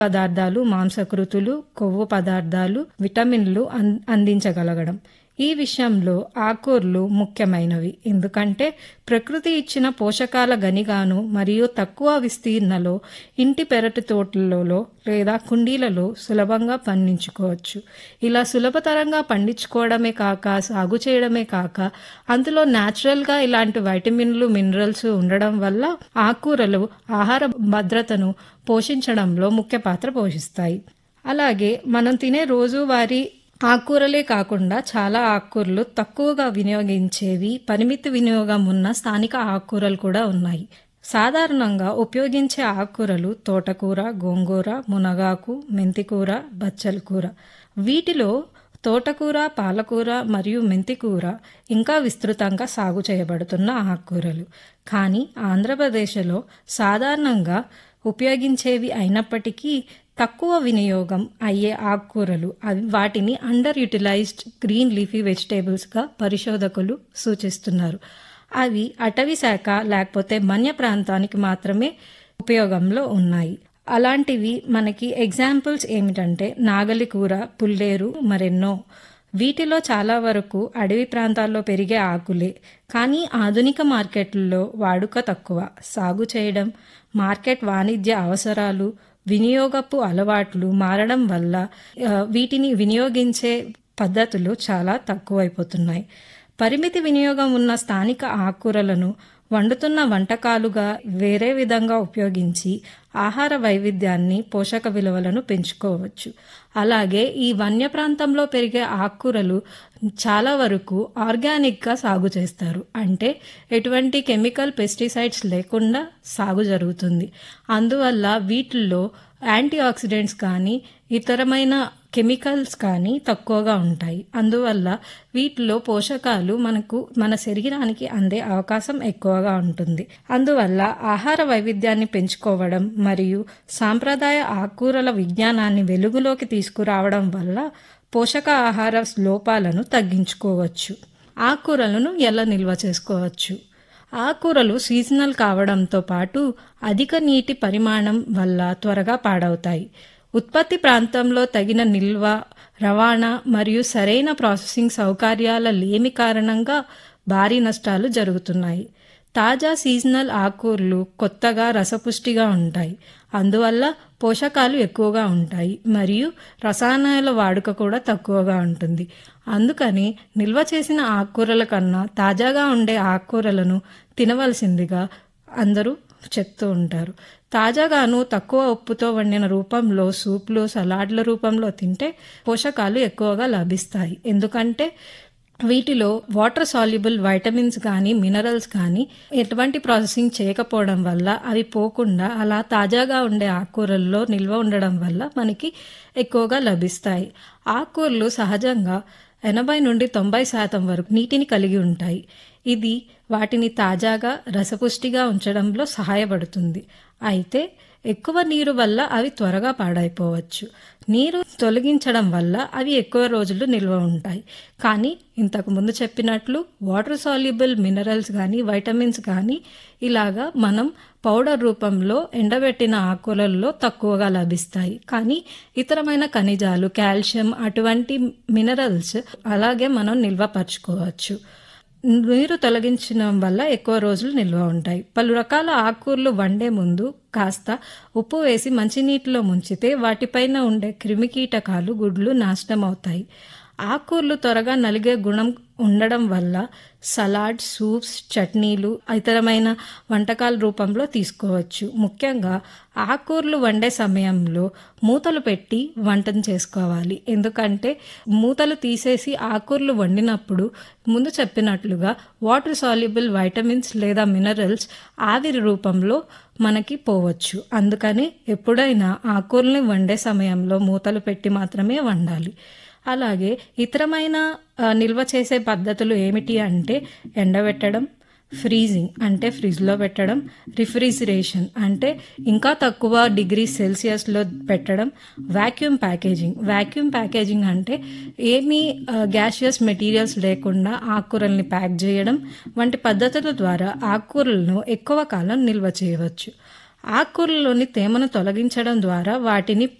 పదార్థాలు మాంసకృతులు కొవ్వు పదార్థాలు విటమిన్లు అం- అందించగలగడం ఈ విషయంలో ఆకూరలు ముఖ్యమైనవి ఎందుకంటే ప్రకృతి ఇచ్చిన పోషకాల గనిగాను మరియు తక్కువ విస్తీర్ణలో ఇంటి పెరటి తోటలలో లేదా కుండీలలో సులభంగా పండించుకోవచ్చు ఇలా సులభతరంగా పండించుకోవడమే కాక సాగు చేయడమే కాక అందులో న్యాచురల్గా ఇలాంటి వైటమిన్లు మినరల్స్ ఉండడం వల్ల ఆకుకూరలు ఆహార భద్రతను పోషించడంలో ముఖ్య పాత్ర పోషిస్తాయి అలాగే మనం తినే రోజువారీ ఆకుకూరలే కాకుండా చాలా ఆకుకూరలు తక్కువగా వినియోగించేవి పరిమితి వినియోగం ఉన్న స్థానిక ఆకుకూరలు కూడా ఉన్నాయి సాధారణంగా ఉపయోగించే ఆకుకూరలు తోటకూర గోంగూర మునగాకు మెంతికూర బచ్చల కూర వీటిలో తోటకూర పాలకూర మరియు మెంతికూర ఇంకా విస్తృతంగా సాగు చేయబడుతున్న ఆకుకూరలు కానీ ఆంధ్రప్రదేశ్లో సాధారణంగా ఉపయోగించేవి అయినప్పటికీ తక్కువ వినియోగం అయ్యే ఆకుకూరలు అవి వాటిని అండర్ యూటిలైజ్డ్ గ్రీన్ లీఫీ వెజిటేబుల్స్గా పరిశోధకులు సూచిస్తున్నారు అవి అటవీ శాఖ లేకపోతే మన్య ప్రాంతానికి మాత్రమే ఉపయోగంలో ఉన్నాయి అలాంటివి మనకి ఎగ్జాంపుల్స్ ఏమిటంటే నాగలి కూర పుల్లేరు మరెన్నో వీటిలో చాలా వరకు అడవి ప్రాంతాల్లో పెరిగే ఆకులే కానీ ఆధునిక మార్కెట్లలో వాడుక తక్కువ సాగు చేయడం మార్కెట్ వాణిజ్య అవసరాలు వినియోగపు అలవాట్లు మారడం వల్ల ఆ, వీటిని వినియోగించే పద్ధతులు చాలా తక్కువైపోతున్నాయి పరిమితి వినియోగం ఉన్న స్థానిక ఆకుకూరలను వండుతున్న వంటకాలుగా వేరే విధంగా ఉపయోగించి ఆహార వైవిధ్యాన్ని పోషక విలువలను పెంచుకోవచ్చు అలాగే ఈ వన్య ప్రాంతంలో పెరిగే ఆకుకూరలు చాలా వరకు ఆర్గానిక్గా సాగు చేస్తారు అంటే ఎటువంటి కెమికల్ పెస్టిసైడ్స్ లేకుండా సాగు జరుగుతుంది అందువల్ల వీటిల్లో యాంటీ ఆక్సిడెంట్స్ కానీ ఇతరమైన కెమికల్స్ కానీ తక్కువగా ఉంటాయి అందువల్ల వీటిలో పోషకాలు మనకు మన శరీరానికి అందే అవకాశం ఎక్కువగా ఉంటుంది అందువల్ల ఆహార వైవిధ్యాన్ని పెంచుకోవడం మరియు సాంప్రదాయ ఆకుకూరల విజ్ఞానాన్ని వెలుగులోకి తీసుకురావడం వల్ల పోషక ఆహార లోపాలను తగ్గించుకోవచ్చు ఆకుకూరలను ఎలా నిల్వ చేసుకోవచ్చు ఆకుకూరలు సీజనల్ కావడంతో పాటు అధిక నీటి పరిమాణం వల్ల త్వరగా పాడవుతాయి ఉత్పత్తి ప్రాంతంలో తగిన నిల్వ రవాణా మరియు సరైన ప్రాసెసింగ్ సౌకర్యాల లేమి కారణంగా భారీ నష్టాలు జరుగుతున్నాయి తాజా సీజనల్ ఆకుకూరలు కొత్తగా రసపుష్టిగా ఉంటాయి అందువల్ల పోషకాలు ఎక్కువగా ఉంటాయి మరియు రసాయనాల వాడుక కూడా తక్కువగా ఉంటుంది అందుకని నిల్వ చేసిన ఆకుకూరల కన్నా తాజాగా ఉండే ఆకుకూరలను తినవలసిందిగా అందరూ చెప్తూ ఉంటారు తాజాగాను తక్కువ ఉప్పుతో వండిన రూపంలో సూప్లు సలాడ్ల రూపంలో తింటే పోషకాలు ఎక్కువగా లభిస్తాయి ఎందుకంటే వీటిలో వాటర్ సాల్యుబుల్ వైటమిన్స్ కానీ మినరల్స్ కానీ ఎటువంటి ప్రాసెసింగ్ చేయకపోవడం వల్ల అవి పోకుండా అలా తాజాగా ఉండే ఆకుకూరల్లో నిల్వ ఉండడం వల్ల మనకి ఎక్కువగా లభిస్తాయి ఆకుకూరలు సహజంగా ఎనభై నుండి తొంభై శాతం వరకు నీటిని కలిగి ఉంటాయి ఇది వాటిని తాజాగా రసపుష్టిగా ఉంచడంలో సహాయపడుతుంది అయితే ఎక్కువ నీరు వల్ల అవి త్వరగా పాడైపోవచ్చు నీరు తొలగించడం వల్ల అవి ఎక్కువ రోజులు నిల్వ ఉంటాయి కానీ ఇంతకు ముందు చెప్పినట్లు వాటర్ సాల్యుబుల్ మినరల్స్ కానీ వైటమిన్స్ కానీ ఇలాగా మనం పౌడర్ రూపంలో ఎండబెట్టిన ఆకుకూరల్లో తక్కువగా లభిస్తాయి కానీ ఇతరమైన ఖనిజాలు కాల్షియం అటువంటి మినరల్స్ అలాగే మనం నిల్వపరచుకోవచ్చు నీరు తొలగించడం వల్ల ఎక్కువ రోజులు నిల్వ ఉంటాయి పలు రకాల ఆకుకూరలు వండే ముందు కాస్త ఉప్పు వేసి మంచినీటిలో ముంచితే వాటిపైన ఉండే క్రిమికీటకాలు గుడ్లు నాశనం అవుతాయి ఆకుకూరలు త్వరగా నలిగే గుణం ఉండడం వల్ల సలాడ్ సూప్స్ చట్నీలు ఇతరమైన వంటకాల రూపంలో తీసుకోవచ్చు ముఖ్యంగా ఆకుకూరలు వండే సమయంలో మూతలు పెట్టి వంటను చేసుకోవాలి ఎందుకంటే మూతలు తీసేసి ఆకుకూరలు వండినప్పుడు ముందు చెప్పినట్లుగా వాటర్ సాల్యుబుల్ వైటమిన్స్ లేదా మినరల్స్ ఆవిరి రూపంలో మనకి పోవచ్చు అందుకని ఎప్పుడైనా ఆకుకూరల్ని వండే సమయంలో మూతలు పెట్టి మాత్రమే వండాలి అలాగే ఇతరమైన ఆ, నిల్వ చేసే పద్ధతులు ఏమిటి అంటే ఎండబెట్టడం ఫ్రీజింగ్ అంటే ఫ్రిడ్జ్లో పెట్టడం రిఫ్రిజిరేషన్ అంటే ఇంకా తక్కువ డిగ్రీ సెల్సియస్లో పెట్టడం వాక్యూమ్ ప్యాకేజింగ్ వాక్యూమ్ ప్యాకేజింగ్ అంటే ఏమీ గ్యాషియస్ మెటీరియల్స్ లేకుండా ఆకుకూరల్ని ప్యాక్ చేయడం వంటి పద్ధతుల ద్వారా ఆకుకూరలను ఎక్కువ కాలం నిల్వ చేయవచ్చు ఆకుకూరలోని తేమను తొలగించడం ద్వారా వాటిని